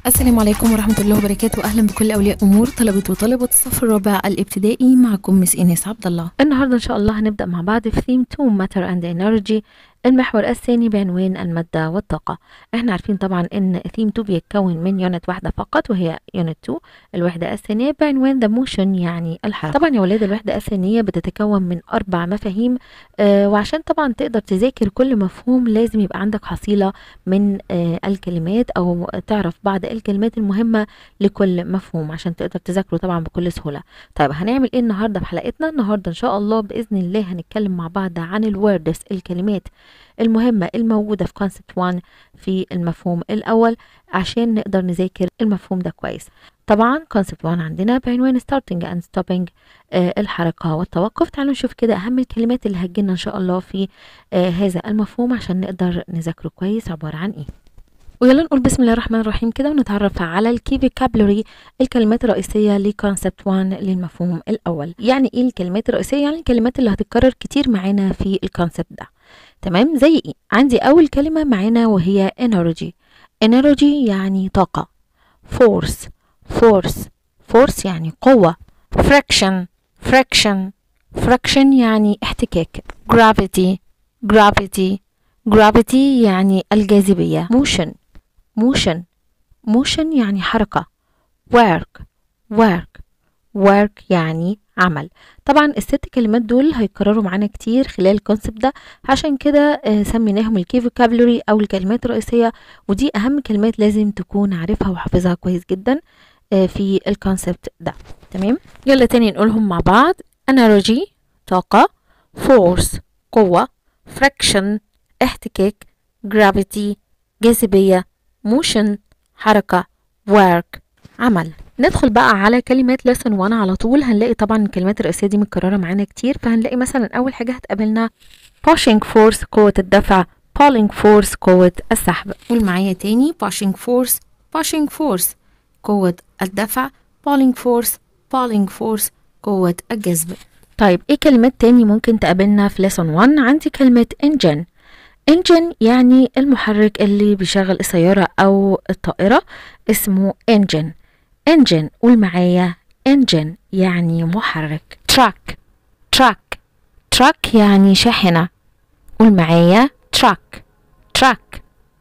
السلام عليكم ورحمة الله وبركاته أهلا بكل أولياء أمور طلبة وطلبة الصف الرابع الابتدائي معكم مس إيناس عبد الله النهاردة إن شاء الله هنبدأ مع بعض في ثيم 2 Matter and Energy المحور الثاني بعنوان المادة والطاقة احنا عارفين طبعا ان ثيم 2 بيتكون من يونت واحدة فقط وهي يونت 2 الوحدة الثانية بعنوان the motion يعني الحركة طبعا يا ولاد الوحدة الثانية بتتكون من أربع مفاهيم آه وعشان طبعا تقدر تذاكر كل مفهوم لازم يبقى عندك حصيلة من آه الكلمات أو تعرف بعض الكلمات المهمة لكل مفهوم عشان تقدر تذاكره طبعا بكل سهولة طيب هنعمل ايه النهاردة في حلقتنا النهاردة ان شاء الله بإذن الله هنتكلم مع بعض عن الوردس الكلمات المهمة الموجودة في كونسبت 1 في المفهوم الأول عشان نقدر نذاكر المفهوم ده كويس طبعا كونسبت 1 عندنا بعنوان starting and stopping آه الحركة والتوقف تعالوا نشوف كده أهم الكلمات اللي هتجينا إن شاء الله في آه هذا المفهوم عشان نقدر نذاكره كويس عبارة عن إيه ويلا نقول بسم الله الرحمن الرحيم كده ونتعرف على الكي فيكابلوري الكلمات الرئيسية لكونسبت 1 للمفهوم الأول يعني إيه الكلمات الرئيسية يعني الكلمات اللي هتتكرر كتير معانا في الكونسبت ده تمام زي ايه عندي اول كلمه معانا وهي energy energy يعني طاقه force force force يعني قوه friction friction friction يعني احتكاك gravity gravity gravity يعني الجاذبيه motion motion motion يعني حركه work work work يعني عمل طبعا الست كلمات دول هيكرروا معانا كتير خلال الكونسبت ده عشان كده آه سميناهم الكي فوكابلوري او الكلمات الرئيسيه ودي اهم كلمات لازم تكون عارفها وحافظها كويس جدا آه في الكونسبت ده تمام يلا تاني نقولهم مع بعض انرجي طاقه فورس قوه friction احتكاك gravity جاذبيه موشن حركه work عمل ندخل بقى على كلمات lesson 1 على طول هنلاقي طبعا الكلمات الرئيسية دي متكررة معانا كتير فهنلاقي مثلا أول حاجة هتقابلنا pushing force قوة الدفع pulling force قوة السحب قول معايا تاني pushing force pushing force قوة الدفع pulling force pulling force قوة الجذب طيب ايه كلمات تاني ممكن تقابلنا في lesson 1 عندي كلمة engine engine يعني المحرك اللي بيشغل السيارة أو الطائرة اسمه engine engine قول معايا engine يعني محرك truck truck truck يعني شاحنة قول معايا truck truck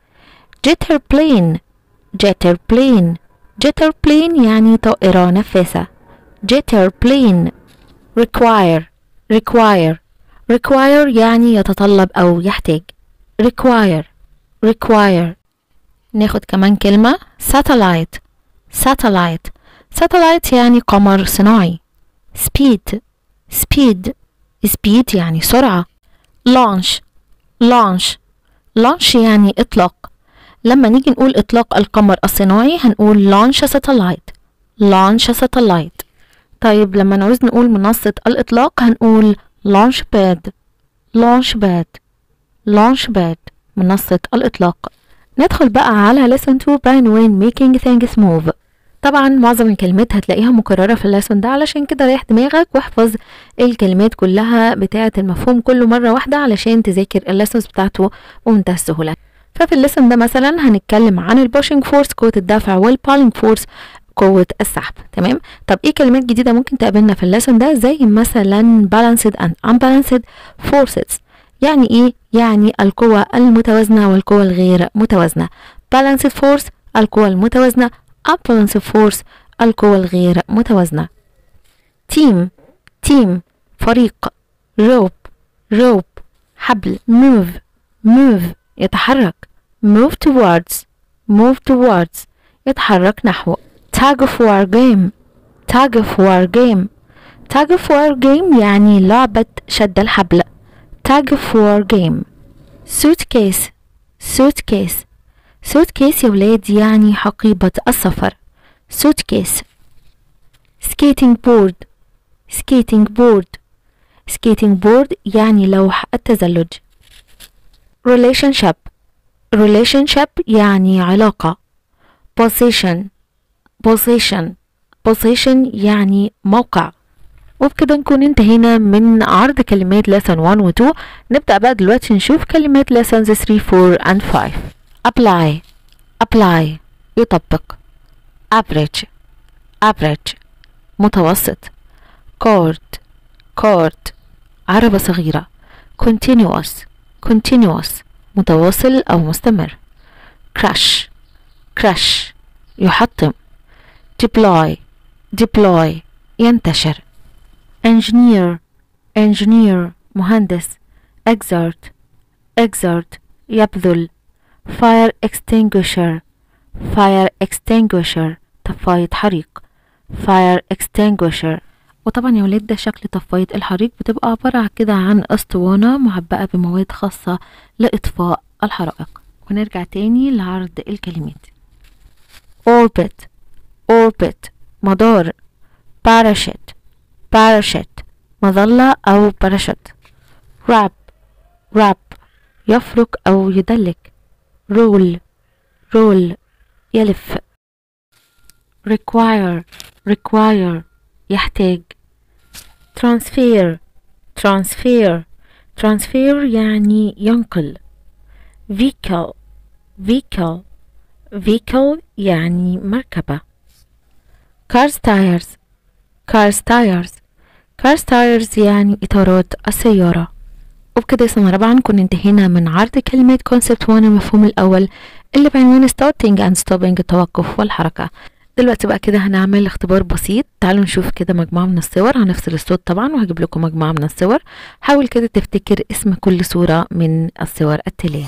jetter plane jetter plane jetter plane يعني طائرة نفاثة jetter plane require require require يعني يتطلب أو يحتاج require require ناخد كمان كلمة satellite satellite satellite يعني قمر صناعي speed speed speed يعني سرعة launch launch launch يعني إطلاق لما نيجي نقول إطلاق القمر الصناعي هنقول launch a satellite launch a satellite طيب لما نعوز نقول منصة الإطلاق هنقول launch pad launch pad launch pad منصة الإطلاق ندخل بقى على lesson 2 بعنوان making things move طبعا معظم الكلمات هتلاقيها مكررة في الليسون ده علشان كده ريح دماغك واحفظ الكلمات كلها بتاعة المفهوم كله مرة واحدة علشان تذاكر الليسونز بتاعته بمنتهى السهولة ففي الليسون ده مثلا هنتكلم عن البوشنج فورس قوة الدفع والبالينج فورس قوة السحب تمام طب ايه كلمات جديدة ممكن تقابلنا في الليسون ده زي مثلا balanced and unbalanced forces يعني ايه يعني القوة المتوازنة والقوة الغير متوازنة balanced force القوة المتوازنة unbalanced force القوة الغير متوازنة team team فريق rope rope حبل move move يتحرك move towards move towards يتحرك نحو tag of war game tag of war game tag of war game يعني لعبة شد الحبل tag of war game suitcase suitcase suitcase يا ولاد يعني حقيبة السفر suitcase skating board skating board skating board يعني لوح التزلج relationship relationship يعني علاقة position position position يعني موقع وبكده نكون انتهينا من عرض كلمات lesson 1 و 2 نبدأ بقى دلوقتي نشوف كلمات lessons 3 4 and 5 apply apply يطبق average average متوسط chord chord عربة صغيرة continuous continuous متواصل أو مستمر crash crash يحطم deploy deploy ينتشر engineer engineer مهندس exert exert يبذل fire extinguisher fire extinguisher طفاية حريق fire extinguisher وطبعا يا ولاد ده شكل طفاية الحريق بتبقى عبارة كده عن أسطوانة معبأة بمواد خاصة لإطفاء الحرائق ونرجع تاني لعرض الكلمات orbit orbit مدار parachute parachute مظلة أو باراشوت wrap wrap يفرك أو يدلك roll roll يلف require require يحتاج transfer transfer transfer يعني ينقل vehicle vehicle vehicle يعني مركبة cars tires cars tires cars tires يعني إطارات السيارة وبكده يا سنة رابعة نكون انتهينا من عرض كلمة concept 1 المفهوم الأول اللي بعنوان starting and stopping التوقف والحركة دلوقتي بقى كده هنعمل اختبار بسيط تعالوا نشوف كده مجموعة من الصور هنفصل الصوت طبعا وهجيب لكم مجموعة من الصور حاول كده تفتكر اسم كل صورة من الصور التالية